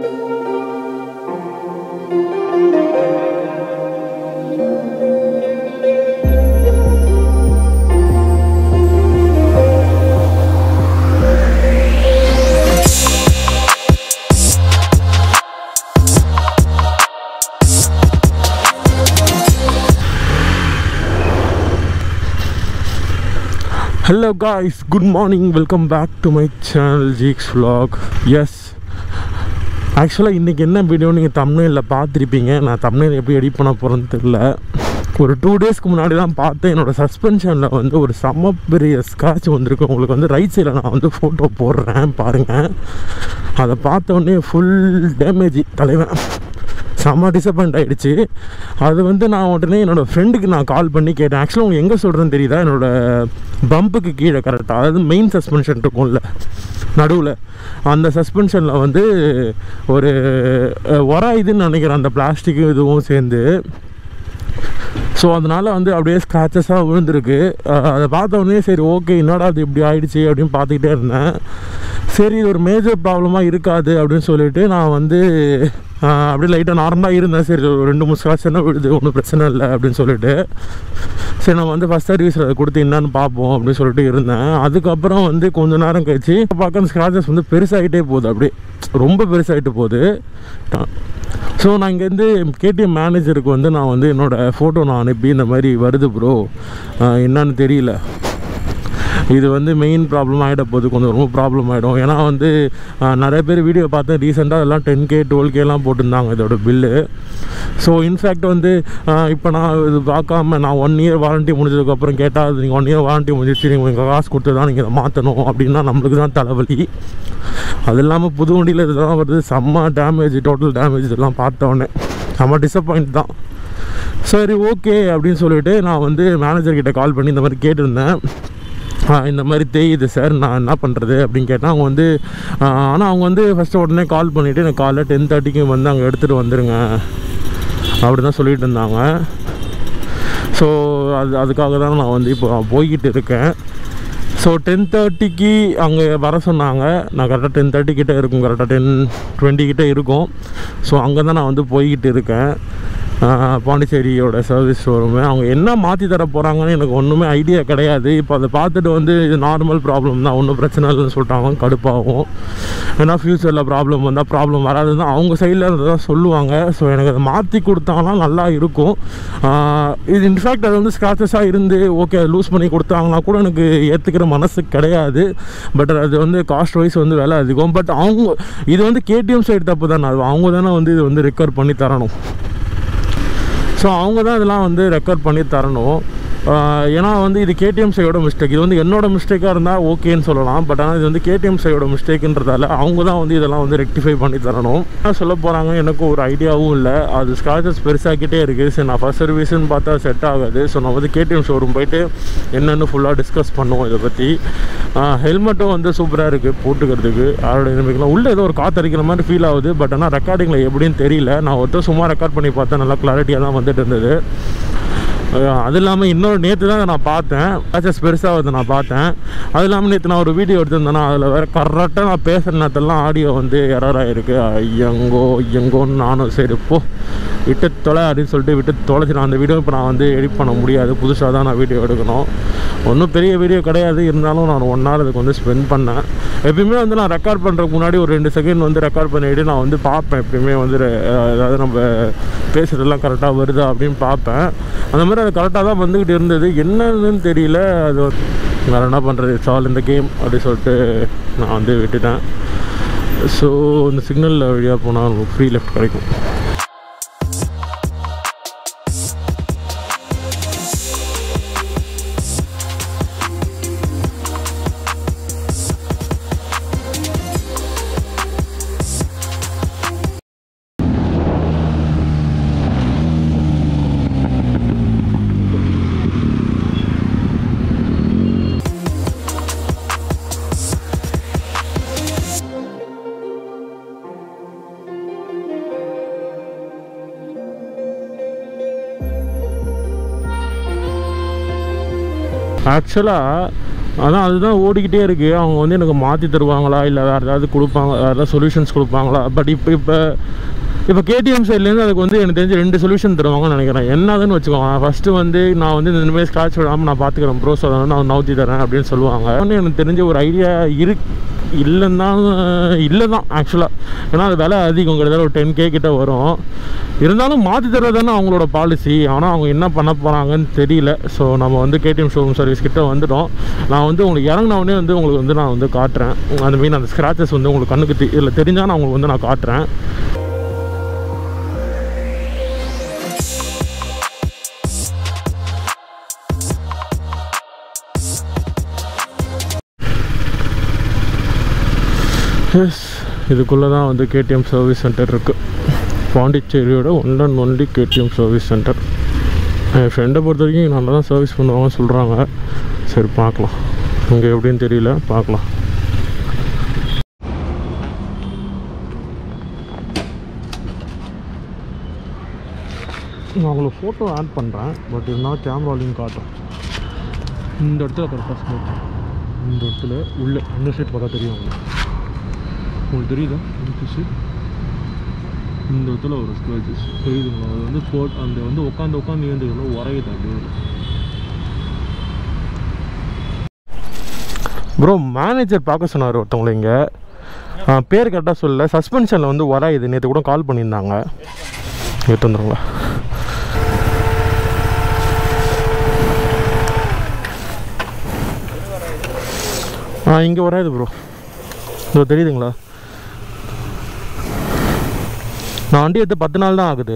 Hello guys good morning welcome back to my channel ஜீக்ஸ் vlog எஸ் ஆக்சுவலாக இன்றைக்கி என்ன வீடியோ நீங்கள் தமிழில் பார்த்துருப்பீங்க நான் தமிழில் எப்படி எடிட் பண்ண போகிறேன்னு தெரில ஒரு டூ டேஸ்க்கு முன்னாடி தான் பார்த்தேன் என்னோடய சஸ்பென்ஷனில் வந்து ஒரு செம்ம பெரிய ஸ்க்ராட்ச் வந்திருக்கு உங்களுக்கு வந்து ரைட் சைடில் நான் வந்து ஃபோட்டோ போடுறேன் பாருங்கள் அதை பார்த்த உடனே ஃபுல் டேமேஜ் தலைவன் செம்ம டிசப்பாயிண்ட் ஆகிடுச்சு அது வந்து நான் உடனே என்னோடய ஃப்ரெண்டுக்கு நான் கால் பண்ணி கேட்டேன் ஆக்சுவலாக உங்களுக்கு எங்கே சொல்கிறேன்னு தெரியுதா என்னோடய பம்புக்கு கீழே கரெக்டாக அதாவது மெயின் சஸ்பென்ஷன் இருக்கும்ல நடுவில் அந்த சஸ்பென்ஷனில் வந்து ஒரு அஹ், உராயுதுன்னு நினைக்கிறேன் அந்த பிளாஸ்டிக்கும் இதுவும் சேர்ந்து ஸோ அதனால் வந்து அப்படியே ஸ்க்ராச்சஸாக விழுந்திருக்கு அஹ் அதை பார்த்த உடனே சரி ஓகே என்னடா அது இப்படி ஆயிடுச்சு அப்படின்னு பார்த்துக்கிட்டே இருந்தேன் சரி இது ஒரு மேஜர் ப்ராப்ளமாக இருக்காது அப்படின்னு சொல்லிட்டு நான் வந்து அஹ் அப்படியே லைட்டாக நார்மலாக இருந்தேன் சரி ஒரு ரெண்டு மூணு ஸ்க்ராட்ச் என்ன விழுது ஒன்றும் பிரச்சனை இல்லை அப்படின்னு சொல்லிட்டு சரி நம்ம வந்து ஃபஸ்ட் சர்வீஸில் அதை கொடுத்து என்னன்னு பார்ப்போம் அப்படின்னு சொல்லிட்டு இருந்தேன் அதுக்கப்புறம் வந்து கொஞ்ச நேரம் கழிச்சு பார்க்க அந்த ஸ்க்ராச்சஸ் வந்து பெருசாகிட்டே போகுது அப்படியே ரொம்ப பெருசாகிட்டு போகுது ஸோ நான் இங்கேருந்து கேடிஎம் மேனேஜருக்கு வந்து நான் வந்து என்னோடய ஃபோட்டோ நான் அனுப்பி இந்த மாதிரி வருது ப்ரோ என்னன்னு தெரியல இது வந்து மெயின் ப்ராப்ளம் ஆகிட போகுது கொஞ்சம் ரொம்ப ப்ராப்ளம் ஆகிடும் ஏன்னா வந்து அஹ், நிறைய பேர் வீடியோ பார்த்தேன் ரீசெண்டாக எல்லாம் டென் கே டுவெல் கேலாம் போட்டிருந்தாங்க இதோட பில்லு ஸோ இன்ஃபேக்ட் வந்து இப்போ நான் இது பார்க்காம நான் ஒன் இயர் வாரண்ட்டி முடிஞ்சதுக்கப்புறம் கேட்டால் அது நீங்கள் ஒன் இயர் வாரண்ட்டி முடிஞ்சிச்சு நீங்கள் உங்கள் காசு கொடுத்து தான் நீங்கள் இதை மாற்றணும் அப்படின்னா நம்மளுக்கு தான் தலைவலி அது இல்லாமல் புது வண்டியில் இதெல்லாம் வருது செம்ம டேமேஜ் டோட்டல் டேமேஜ் இதெல்லாம் பார்த்தோன்னே செம்ம டிசப்பாயிண்ட் தான் சரி ஓகே அப்படின்னு சொல்லிட்டு நான் வந்து மேனேஜர்கிட்ட கால் பண்ணி இந்த மாதிரி கேட்டிருந்தேன் ஆ, இந்த மாதிரி தேயுது சார் நான் என்ன பண்ணுறது அப்படின்னு கேட்டேன் அவங்க வந்து ஆனால் அவங்க வந்து ஃபஸ்ட்டு உடனே கால் பண்ணிவிட்டு எனக்கு காலைல டென் தேர்ட்டிக்கு வந்து அங்கே எடுத்துகிட்டு வந்துடுங்க அப்படி தான் சொல்லிட்டு இருந்தாங்க ஸோ அது அதுக்காக தான் நான் வந்து இப்போ போய்கிட்டு இருக்கேன் ஸோ டென் தேர்ட்டிக்கு அங்கே வர சொன்னாங்க நான் கரெக்டாக டென் தேர்ட்டி கிட்டே இருக்கும் கரெக்டாக டென் டுவெண்ட்டி கிட்டே இருக்கும் ஸோ அங்கே தான் நான் வந்து போய்கிட்டு இருக்கேன் ஆஹ் பாண்டிச்சேரியோட சர்வீஸ் ஷோரூமு அவங்க என்ன மாற்றி தர போகிறாங்கன்னு எனக்கு ஒன்றுமே ஐடியா கிடையாது இப்போ அதை பார்த்துட்டு வந்து இது நார்மல் ப்ராப்ளம் தான் ஒன்றும் பிரச்சனை இல்லைன்னு சொல்லிட்டாங்க கடுப்பாகும் ஏன்னா ஃப்யூச்சரில் ப்ராப்ளம் வந்தால் ப்ராப்ளம் வராது தான் அவங்க சைடில் இருந்து தான் சொல்லுவாங்க ஸோ எனக்கு அதை மாற்றி கொடுத்தாங்கன்னா நல்லா இருக்கும் ஆஹ் இது இன்ஃபேக்ட் அது வந்து ஸ்க்ராச்சஸாக இருந்து ஓகே அது லூஸ் பண்ணி கொடுத்தாங்கன்னா கூட எனக்கு ஏற்றுக்கிற மனசு கிடையாது பட் அது வந்து காஸ்ட் வைஸ் வந்து விலை அதிகம் பட் அவங்க இது வந்து கேடிஎம் சைடு தப்பு தானே அது அவங்க தானே வந்து இது வந்து ரெக்கவர் பண்ணி தரணும் ஸோ அவங்க தான் இதெல்லாம் வந்து ரெக்கார்ட் பண்ணி தரணும் ஆஹ் ஏன்னா வந்து இது கேடிஎம் சையோட மிஸ்டேக் இது வந்து என்னோட மிஸ்டேக்காக இருந்தால் ஓகேன்னு சொல்லலாம் பட் ஆனால் இது வந்து கேடிஎம் சையோட மிஸ்டேக்குன்றதால அவங்க தான் வந்து இதெல்லாம் வந்து ரெக்டிஃபை பண்ணி தரணும் என்ன சொல்ல போகிறாங்க எனக்கு ஒரு ஐடியாவும் இல்லை அது ஸ்க்ராச்சஸ் பெருசாக்கிட்டே இருக்குது சரி நான் ஃபஸ்ட் சர்வீஸ்னு பார்த்தா செட் ஆகாது ஸோ நான் வந்து கேடிஎம் ஷோரூம் போயிட்டு என்னென்னு ஃபுல்லாக டிஸ்கஸ் பண்ணுவோம் இதை பற்றி ஹெல்மெட்டும் வந்து சூப்பராக இருக்குது போட்டுக்கிறதுக்கு ஆரோடைனமிக்லாம் உள்ளே ஏதோ ஒரு காற்றடிக்கிற மாதிரி ஃபீல் ஆகுது பட் ஆனால் ரெக்கார்டிங்கில் எப்படின்னு தெரியல நான் ஒருத்தர் சும்மா ரெக்கார்ட் பண்ணி பார்த்தேன் நல்லா கிளாரிட்டியாக தான் வந்துட்டு இருந்தது அஹ் அது இல்லாமல் இன்னொரு நேற்று தான் நான் பார்த்தேன் பேச்சஸ் பெருசாக வந்து நான் பார்த்தேன் அது இல்லாமல் நேற்று நான் ஒரு வீடியோ எடுத்திருந்தேன்னா அதில் வேறு கரெக்டாக நான் பேசுகிற நேரத்தெல்லாம் ஆடியோ வந்து எரர் ஆகிருக்கு ஐயங்கோ ஐயங்கோன்னு நானும் சரி போ விட்டு தொலை அப்படின்னு சொல்லிட்டு விட்டு தொலைச்சி நான் அந்த வீடியோ இப்போ நான் வந்து எடிட் பண்ண முடியாது புதுசாக தான் நான் வீடியோ எடுக்கணும் ஒன்றும் பெரிய வீடியோ கிடையாது இருந்தாலும் நான் ஒன் ஹவர் அதுக்கு வந்து ஸ்பெண்ட் பண்ணேன் எப்பயுமே வந்து நான் ரெக்கார்ட் பண்ணுறதுக்கு முன்னாடி ஒரு ரெண்டு செகண்ட் வந்து ரெக்கார்ட் பண்ணிவிட்டு நான் வந்து பார்ப்பேன் எப்பயுமே வந்து re- அதாவது நம்ம பேசுகிறதெல்லாம் கரெக்டாக வருதா அப்படின்னு பார்ப்பேன் அந்த மாதிரி அது கரெக்டாக தான் வந்துக்கிட்டு இருந்தது என்னன்னு தெரியல அது வந்து வேறு என்ன பண்ணுறது இட்ஸ் ஆல் இந்த கேம் அப்படி சொல்லிட்டு நான் வந்து விட்டுட்டேன் ஸோ இந்த சிக்னலில் வழியாக போனால் நமக்கு ஃப்ரீ லெஃப்ட் கிடைக்கும் ஆக்சுவலாக அதான் அதுதான் ஓடிக்கிட்டே இருக்குது அவங்க வந்து எனக்கு மாற்றி தருவாங்களா இல்லை வேறு ஏதாவது கொடுப்பாங்க வேறு ஏதாவது சொல்யூஷன்ஸ் கொடுப்பாங்களா பட் இப்போ இப்போ இப்போ கேடிஎம் சைட்லேருந்து அதுக்கு வந்து எனக்கு தெரிஞ்சு ரெண்டு சொல்யூஷன் தருவாங்கன்னு நினைக்கிறேன் என்னதுன்னு வச்சுக்கோங்க ஃபஸ்ட்டு வந்து நான் வந்து இந்த மாதிரி ஸ்க்ராட்ச் விடாமல் நான் பார்த்துக்கிறேன் ப்ரோ ஸோ நான் நவுத்தி தரேன் அப்படின்னு சொல்லுவாங்க ஆனால் எனக்கு தெரிஞ்ச ஒரு ஐடியா இரு இல்லைன்னு தான் இல்லை தான் ஆக்சுவலாக ஏன்னா அது விலை அதிகம் கிட்டத்தட்ட ஒரு டென் கே கிட்ட வரும் இருந்தாலும் மாற்றி தர்றது தானே அவங்களோட பாலிசி ஆனால் அவங்க என்ன பண்ண போகிறாங்கன்னு தெரியல ஸோ நம்ம வந்து கேடிஎம் ஷோரூம் சர்வீஸ் கிட்ட வந்துட்டோம் நான் வந்து உங்களுக்கு இறங்கின உடனே வந்து உங்களுக்கு வந்து நான் வந்து காட்டுறேன் அந்த மீன் அந்த ஸ்க்ராச்சஸ் வந்து உங்களுக்கு கண்ணுக்கு தெ- இதில் தெரிஞ்சால் நான் உங்களுக்கு வந்து நான் காட்டுறேன் எஸ் இதுக்குள்ளே தான் வந்து கேடிஎம் சர்வீஸ் சென்டர் இருக்குது பாண்டிச்சேரியோட one and only KTM service centre என் ஃப்ரெண்டை பொறுத்த வரைக்கும் நல்லா தான் சர்வீஸ் பண்ணுவாங்கன்னு சொல்கிறாங்க சரி பார்க்கலாம் இங்கே எப்படின்னு தெரியல பார்க்கலாம் நான் உங்களுக்கு ஃபோட்டோ ஆட் பண்ணுறேன் பட் இருந்தாலும் கேமராலையும் காட்டும் இந்த இடத்துல கரெக்டாக ஸ்மோக் இந்த இடத்துல உள்ள இந்த சைட் பார்த்தா தெரியும் உங்களுக்கு உங்களுக்கு தெரியுதா இந்த சைட் இந்த இடத்துல ஒரு ஸ்க்ராச்சஸ் தெரியுதுங்களா அது வந்து போட் அந்த வந்து உட்காந்து உட்காந்து ஏந்ததுல உரையுது அப்படியே ப்ரோ மேனேஜர் பார்க்க சொன்னார் ஒருத்தவங்களை இங்கே பேர் கரெக்டாக சொல்லல சஸ்பென்ஷனில் வந்து உரையுது நேற்று கூட கால் பண்ணியிருந்தாங்க எடுத்து வந்துருங்களா ஆ இங்கே வராது ப்ரோ இதோ தெரியுதுங்களா நான் வண்டி எடுத்து பத்து நாள் தான் ஆகுது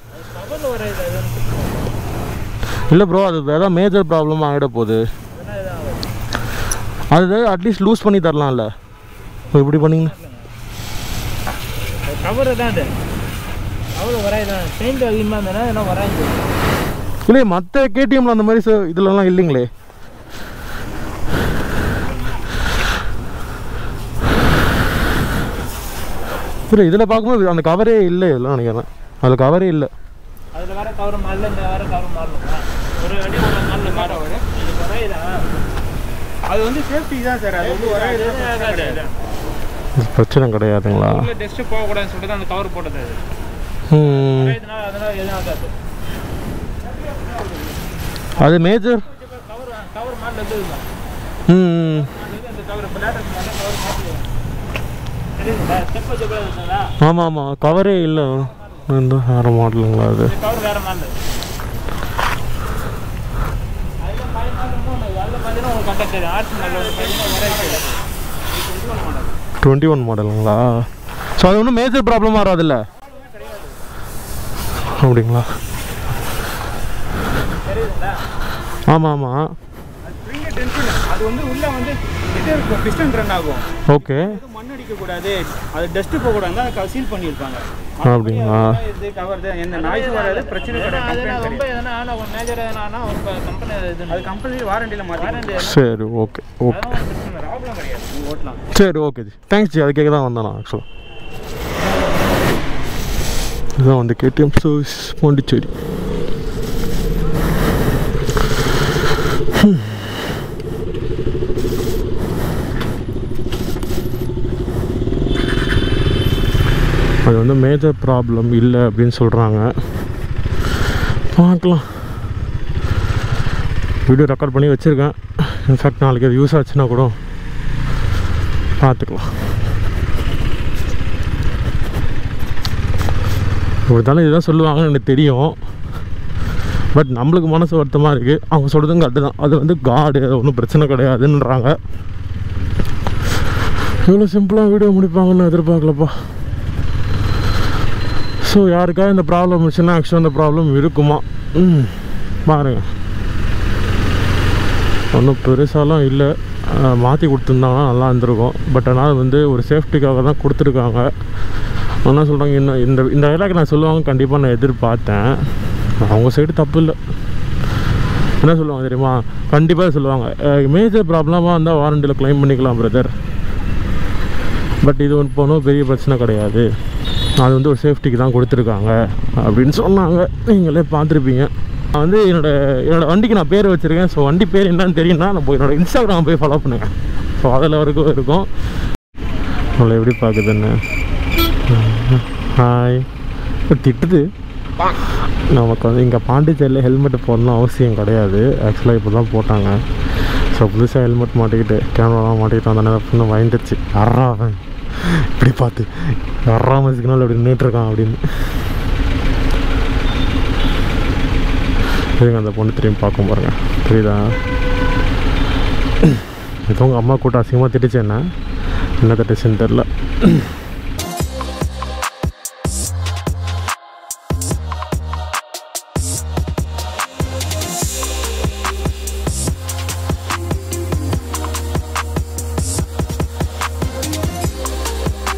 இல்லை ப்ரோ அது வேற மேஜர் ப்ராப்ளம் ஆகிட போகுது அது அட்லீஸ்ட் லூஸ் பண்ணி தரலாம்ல இப்போ இப்படி பண்ணீங்கன்னா கவர் தான் அது கவர் வராது தான் பெயிண்ட் அதிகமாக இருந்ததுன்னா எல்லாம் வராது இல்லை மற்ற கேடிஎம்ல அந்த மாதிரி ச- இதுலலாம் இல்லைங்களே இல்லை இதில் பார்க்கும்போது அந்த கவரே இல்லை இதெல்லாம் நினைக்கிறேன் அதில் கவரே இல்லை அதில் வர கவர் மாறல இந்த வர கவர் மாறல ஒரு அடி ஒரு நாளில் மாற வரும் இது வராதா அது வந்து சேஃப்டி தான் சார் அது வந்து ஒரே இது இது பிரச்சனை கிடையாதுங்களா உள்ள டெஸ்ட் போகக்கூடாதுன்னு சொல்லிட்டு தான் அந்த கவர் போட்டது அது ம் இதனால அதனால எதுவும் ஆகாது அது மேஜர் கவர் கவர் மாறல இருந்தது ம் அந்த கவர் இப்போ லேட்டஸ்ட் மாடல் கவர் மாறல தெரியுதுங்களா ஸ்டெப் வச்சு கூட இருந்ததா ஆமாம் ஆமாம் கவரே இல்லை இந்த வேறு மாடலுங்களா அது இந்த கவர் வேற மாடல் அதில் ஃபைவ் மாடல் மூணு அதில் பார்த்தீங்கன்னா உங்களுக்கு கண்டக்ட் தெரியும் ஆர்ட்ஸ் மாடல் பார்த்தீங்கன்னா வராது இது ஒன்று மாடல் டுவெண்ட்டி ஒன் மாடலுங்களா ஸோ அது ஒன்றும் மேஜர் ப்ராப்ளம் வராதுல்ல அப்படிங்களா தெரியுதுங்களா ஆமாம் ஆமாம் ஸ்ப்ரிங் டென்ஷன் அது வந்து உள்ள வந்து இது இருக்கும் பிஸ்டன் ரன் ஆகும் ஓகே இது மண் அடிக்க கூடாது அது டஸ்ட் போக கூடாது அதை சீல் பண்ணியிருப்பாங்க அப்படிங்களா இது கவர் தான் எந்த நாய்ஸ் வராது பிரச்சனை அது கிடையாது நான் ரொம்ப எதனா ஆனா ஒரு மேஜர் எதனா ஆனா ஒரு கம்பெனி இது அது கம்பெனி வாரண்டியில் மாற்றி வாரண்டி சரி ஓகே ஓகே ப்ராப்ளம் கிடையாது நீங்க ஓட்டலாம் சரி ஓகே ஜி தேங்க்ஸ் ஜி அது கேட்க தான் வந்தேன் நான் ஆக்சுவலாக இதுதான் வந்து கேடிஎம் சர்வீஸ் பாண்டிச்சேரி ஹம். அது வந்து மேஜர் ப்ராப்ளம் இல்லை அப்படின்னு சொல்கிறாங்க பார்க்கலாம் வீடியோ ரெக்கார்ட் பண்ணி வச்சுருக்கேன் இன்ஃபேக்ட் நாளைக்கு அது யூஸ் ஆச்சுன்னா கூட பார்த்துக்கலாம் ஒருத்தாலும் இதுதான் சொல்லுவாங்கன்னு எனக்கு தெரியும் பட் நம்மளுக்கு மனசு வருத்தமாக இருக்குது அவங்க சொல்கிறதும் கரெக்டு தான் அது வந்து காடு அது ஒன்றும் பிரச்சனை கிடையாதுன்றாங்க இவ்வளோ சிம்பிளாக வீடியோ முடிப்பாங்கன்னு எதிர்பார்க்கலப்பா ஸோ யாருக்காவது இந்த ப்ராப்ளம் இருந்துச்சுன்னா ஆக்சுவலாக இந்த ப்ராப்ளம் இருக்குமா ம் பாருங்க ஒன்றும் பெருசாலாம் இல்லை மாற்றி கொடுத்துருந்தாங்கன்னா நல்லா இருந்திருக்கும் பட் ஆனால் வந்து ஒரு சேஃப்டிக்காக தான் கொடுத்துருக்காங்க என்ன சொல்கிறாங்க இன்னும் இந்த இந்த டைலாக் நான் சொல்லுவாங்க கண்டிப்பாக நான் எதிர்பார்த்தேன் அவங்க சைடு தப்பு இல்லை என்ன சொல்லுவாங்க தெரியுமா கண்டிப்பாக சொல்லுவாங்க மேஜர் ப்ராப்ளமாக இருந்தால் வாரண்டியில் க்ளைம் பண்ணிக்கலாம் பிரதர் பட் இது ஒன்று போனோம் பெரிய பிரச்சனை கிடையாது அது வந்து ஒரு சேஃப்டிக்கு தான் கொடுத்துருக்காங்க அப்படின்னு சொன்னாங்க நீங்களே பார்த்துருப்பீங்க நான் வந்து என்னோட என்னோட வண்டிக்கு நான் பேர் வச்சுருக்கேன் ஸோ வண்டி பேர் என்னன்னு தெரியும்னா நான் போய் என்னோட இன்ஸ்டாகிராம் போய் ஃபாலோ பண்ணுங்க ஸோ அதில் வரைக்கும் இருக்கும் உங்களை எப்படி பார்க்குதுன்னு ஹாய் திட்டுது நமக்கு வந்து இங்கே பாண்டிச்சேரியில் ஹெல்மெட் போடணும் அவசியம் கிடையாது ஆக்சுவலாக இப்போ தான் போட்டாங்க ஸோ புதுசாக ஹெல்மெட் மாட்டிக்கிட்டு கேமராலாம் மாட்டிக்கிட்டு வந்தானே பொண்ணு வாங்கிடுச்சு அறா அவன் இப்படி பார்த்து அறாம சிக்னல் அப்படி நின்றுட்டுருக்கான் அப்படின்னு இதுங்க அந்த பொண்ணு திரும்பி பார்க்கும் பாருங்க புரியுதா ஏதோ உங்கள் அம்மா கூட்டம் அசிங்கமாக திட்டுச்சு என்ன என்ன திட்டுச்சுன்னு தெரில